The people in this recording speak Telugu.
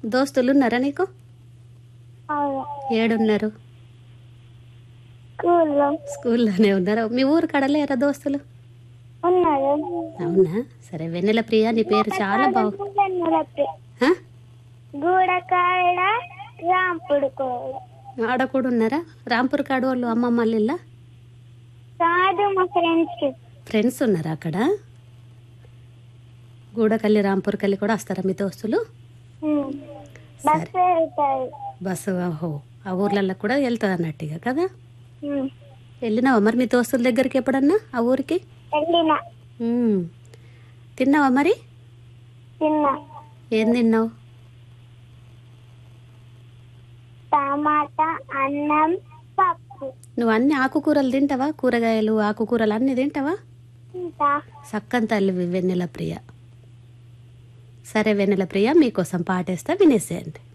దోస్తులు ఉన్నారా నీకు అవును ఏడున్నారు స్కూల్లో స్కూల్లోనే ఉన్నారా మీ ఊరు కడలేరా దోస్తులు ఉన్నారు అవునా సరే వెన్నెల ప్రియ నీ పేరు చాలా బాగు ఆ? గూడకాడ రాంపుడు కోడు ఆడ కూడా ఉన్నారా రాంపూర్ కాడు వాళ్ళు అమ్మమ్మ ఇల్లా కాదు మా ఫ్రెండ్స్ ఫ్రెండ్స్ ఉన్నారా అక్కడ గూడకల్లి రాంపూర్కల్లి కూడా వస్తారా మీ దోస్తులు బస్సు వెళ్తారు బస్సు ఓహో ఆ ఊర్లలో కూడా వెళ్తుంది అన్నట్టుగా కదా ఉమ్. వెళ్ళినావా మరి మీ దోస్తుల దగ్గరికి ఎప్పుడన్నా ఆ ఊరికి వెళ్ళిన ఉమ్. తిన్నావా మరి తిన్నా ఏం తిన్నావు టమాటా అన్నం పప్పు నువ్వు అన్ని ఆకుకూరలు తింటావా కూరగాయలు ఆకుకూరలు అన్ని తింటావా ఇంకా సక్కన్ తల్లి వెన్నెల ప్రియ సరే వెన్నెల ప్రియ మీకోసం పాటేస్తా వినేసేయండి